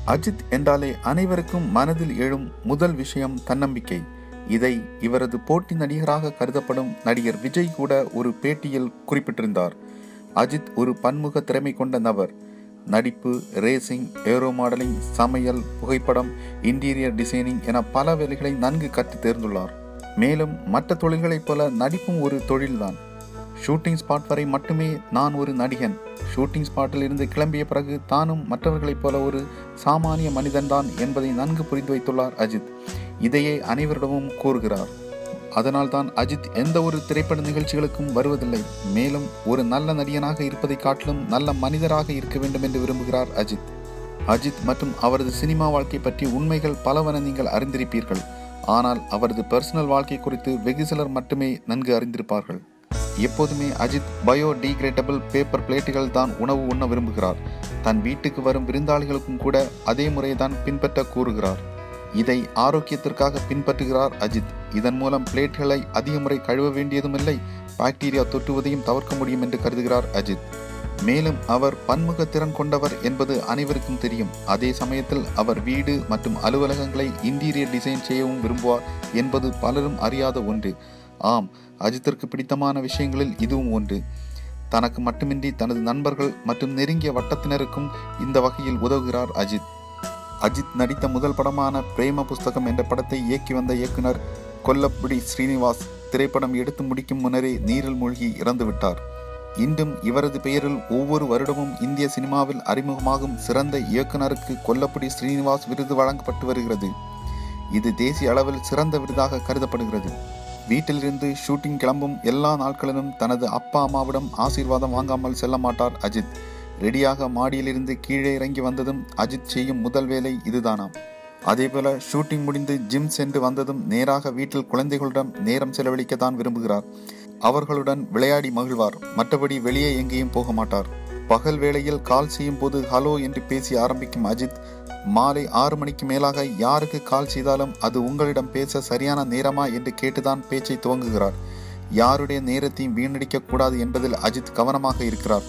அஜித் என்றாலே அனைவருக்கும் மனதில் எழும் முதல் விஷயம் தன்னம்பிக்கை இதை இவரது போட்டி நடிகராக கருதப்படும் நடிகர் விஜய் கூட ஒரு பேட்டியில் குறிப்பிட்டிருந்தார் அஜித் ஒரு பன்முக திறமை கொண்ட நபர் நடிப்பு ரேசிங் ஏரோ மாடலிங் சமையல் புகைப்படம் இன்டீரியர் டிசைனிங் என பல வேலைகளை நன்கு கற்று தேர்ந்துள்ளார் மேலும் மற்ற தொழில்களைப் போல நடிப்பும் ஒரு தொழில்தான் ஷூட்டிங் ஸ்பாட் வரை மட்டுமே நான் ஒரு நடிகன் ஷூட்டிங் ஸ்பாட்டில் இருந்து கிளம்பிய பிறகு தானும் மற்றவர்களைப் போல ஒரு சாமானிய மனிதன்தான் என்பதை நன்கு புரிந்து வைத்துள்ளார் அஜித் இதையே அனைவரிடமும் கூறுகிறார் அதனால்தான் அஜித் எந்த ஒரு திரைப்பட நிகழ்ச்சிகளுக்கும் வருவதில்லை மேலும் ஒரு நல்ல நடிகனாக இருப்பதை காட்டிலும் நல்ல மனிதராக இருக்க வேண்டும் என்று விரும்புகிறார் அஜித் அஜித் மற்றும் அவரது சினிமா வாழ்க்கை பற்றி உண்மைகள் பலவென நீங்கள் அறிந்திருப்பீர்கள் ஆனால் அவரது பர்சனல் வாழ்க்கை குறித்து வெகு சிலர் மட்டுமே நன்கு அறிந்திருப்பார்கள் எப்போதுமே அஜித் பயோ டீகிரேடபிள் பேப்பர் பிளேட்டுகள் தான் உணவு உண்ண விரும்புகிறார் தன் வீட்டுக்கு வரும் விருந்தாளிகளுக்கும் கூட அதே முறையை தான் பின்பற்ற கூறுகிறார் இதை ஆரோக்கியத்திற்காக பின்பற்றுகிறார் அஜித் இதன் மூலம் பிளேட்களை அதிக முறை கழுவ வேண்டியதுமில்லை பாக்டீரியா தொற்றுவதையும் தவிர்க்க முடியும் என்று கருதுகிறார் அஜித் மேலும் அவர் பன்முக திறன் கொண்டவர் என்பது அனைவருக்கும் தெரியும் அதே சமயத்தில் அவர் வீடு மற்றும் அலுவலகங்களை இன்டீரியர் டிசைன் செய்யவும் விரும்புவார் என்பது பலரும் அறியாத ஒன்று ஆம் அஜித்திற்கு பிடித்தமான விஷயங்களில் இதுவும் ஒன்று தனக்கு மட்டுமின்றி தனது நண்பர்கள் மற்றும் நெருங்கிய வட்டத்தினருக்கும் இந்த வகையில் உதவுகிறார் அஜித் அஜித் நடித்த முதல் படமான பிரேம புஸ்தகம் என்ற படத்தை இயக்கி வந்த இயக்குனர் கொல்லப்புடி ஸ்ரீனிவாஸ் திரைப்படம் எடுத்து முடிக்கும் முன்னரே நீரில் மூழ்கி இறந்துவிட்டார் இன்றும் இவரது பெயரில் ஒவ்வொரு வருடமும் இந்திய சினிமாவில் அறிமுகமாகும் சிறந்த இயக்குனருக்கு கொல்லப்புடி ஸ்ரீனிவாஸ் விருது வழங்கப்பட்டு வருகிறது இது தேசிய அளவில் சிறந்த விருதாக கருதப்படுகிறது வீட்டிலிருந்து ஷூட்டிங் கிளம்பும் எல்லா நாட்களிலும் தனது அப்பா அம்மாவிடம் ஆசீர்வாதம் வாங்காமல் செல்ல மாட்டார் அஜித் ரெடியாக மாடியிலிருந்து கீழே இறங்கி வந்ததும் அஜித் செய்யும் முதல் வேலை இதுதானாம் அதேபோல ஷூட்டிங் முடிந்து ஜிம் சென்று வந்ததும் நேராக வீட்டில் குழந்தைகளுடன் நேரம் செலவழிக்க தான் விரும்புகிறார் அவர்களுடன் விளையாடி மகிழ்வார் மற்றபடி வெளியே எங்கேயும் போக மாட்டார் பகல் வேளையில் கால் செய்யும் போது ஹலோ என்று பேசி ஆரம்பிக்கும் அஜித் மாலை ஆறு மணிக்கு மேலாக யாருக்கு கால் செய்தாலும் அது உங்களிடம் பேச சரியான நேரமா என்று கேட்டுதான் பேச்சை துவங்குகிறார் யாருடைய நேரத்தையும் வீணடிக்க கூடாது என்பதில் அஜித் கவனமாக இருக்கிறார்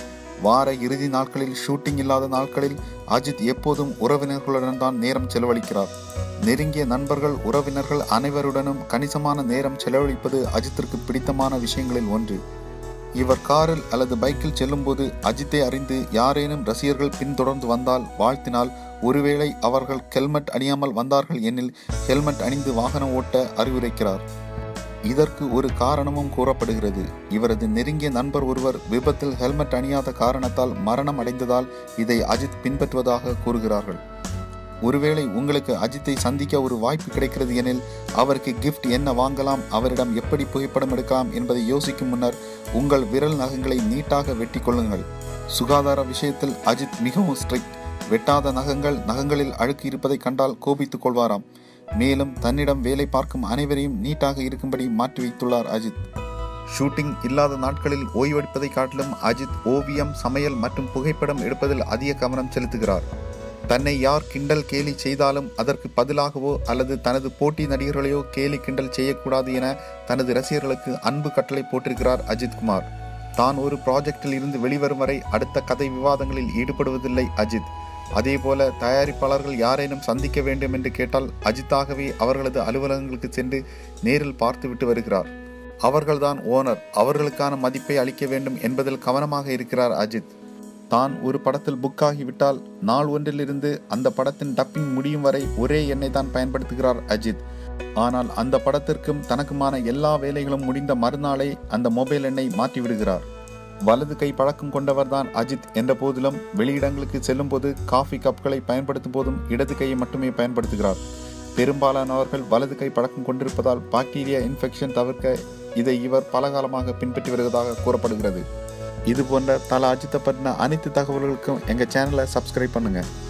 வார இறுதி நாட்களில் ஷூட்டிங் இல்லாத நாட்களில் அஜித் எப்போதும் உறவினர்களுடன் தான் நேரம் செலவழிக்கிறார் நெருங்கிய நண்பர்கள் உறவினர்கள் அனைவருடனும் கணிசமான நேரம் செலவழிப்பது அஜித்திற்கு பிடித்தமான விஷயங்களில் ஒன்று இவர் காரில் அல்லது பைக்கில் செல்லும்போது அஜித்தை அறிந்து யாரேனும் ரசிகர்கள் பின்தொடர்ந்து வந்தால் வாழ்த்தினால் ஒருவேளை அவர்கள் ஹெல்மெட் அணியாமல் வந்தார்கள் எனில் ஹெல்மெட் அணிந்து வாகனம் ஓட்ட அறிவுரைக்கிறார் இதற்கு ஒரு காரணமும் கூறப்படுகிறது இவரது நெருங்கிய நண்பர் ஒருவர் விபத்தில் ஹெல்மெட் அணியாத காரணத்தால் மரணம் அடைந்ததால் இதை அஜித் பின்பற்றுவதாக கூறுகிறார்கள் ஒருவேளை உங்களுக்கு அஜித்தை சந்திக்க ஒரு வாய்ப்பு கிடைக்கிறது எனில் அவருக்கு கிஃப்ட் என்ன வாங்கலாம் அவரிடம் எப்படி புகைப்படம் எடுக்கலாம் என்பதை யோசிக்கும் முன்னர் உங்கள் விரல் நகங்களை நீட்டாக வெட்டி கொள்ளுங்கள் சுகாதார விஷயத்தில் அஜித் மிகவும் ஸ்ட்ரிக்ட் வெட்டாத நகங்கள் நகங்களில் அழுக்கு இருப்பதை கண்டால் கோபித்துக் கொள்வாராம் மேலும் தன்னிடம் வேலை பார்க்கும் அனைவரையும் நீட்டாக இருக்கும்படி மாற்றி வைத்துள்ளார் அஜித் ஷூட்டிங் இல்லாத நாட்களில் ஓய்வெடுப்பதை காட்டிலும் அஜித் ஓவியம் சமையல் மற்றும் புகைப்படம் எடுப்பதில் அதிக கவனம் செலுத்துகிறார் தன்னை யார் கிண்டல் கேலி செய்தாலும் அதற்கு பதிலாகவோ அல்லது தனது போட்டி நடிகர்களையோ கேலி கிண்டல் செய்யக்கூடாது என தனது ரசிகர்களுக்கு அன்பு கட்டளை போட்டிருக்கிறார் அஜித் குமார் தான் ஒரு ப்ராஜெக்டில் இருந்து வெளிவரும் வரை அடுத்த கதை விவாதங்களில் ஈடுபடுவதில்லை அஜித் அதேபோல தயாரிப்பாளர்கள் யாரேனும் சந்திக்க வேண்டும் என்று கேட்டால் அஜித்தாகவே அவர்களது அலுவலகங்களுக்கு சென்று நேரில் பார்த்துவிட்டு வருகிறார் அவர்கள்தான் ஓனர் அவர்களுக்கான மதிப்பை அளிக்க வேண்டும் என்பதில் கவனமாக இருக்கிறார் அஜித் தான் ஒரு படத்தில் புக் ஆகிவிட்டால் நாள் ஒன்றிலிருந்து அந்த படத்தின் டப்பிங் முடியும் வரை ஒரே எண்ணை தான் பயன்படுத்துகிறார் அஜித் ஆனால் அந்த படத்திற்கும் தனக்குமான எல்லா வேலைகளும் முடிந்த மறுநாளே அந்த மொபைல் எண்ணை மாற்றி விடுகிறார் வலது கை பழக்கம் கொண்டவர் தான் அஜித் என்ற போதிலும் வெளியிடங்களுக்கு செல்லும் போது காஃபி கப்களை பயன்படுத்தும் போதும் இடது கையை மட்டுமே பயன்படுத்துகிறார் பெரும்பாலானவர்கள் வலது கை பழக்கம் கொண்டிருப்பதால் பாக்டீரியா இன்ஃபெக்ஷன் தவிர்க்க இதை இவர் பலகாலமாக பின்பற்றி வருவதாக கூறப்படுகிறது இது போன்ற தல அஜித்தை பற்றின அனைத்து தகவல்களுக்கும் எங்கள் சேனலை சப்ஸ்கிரைப் பண்ணுங்கள்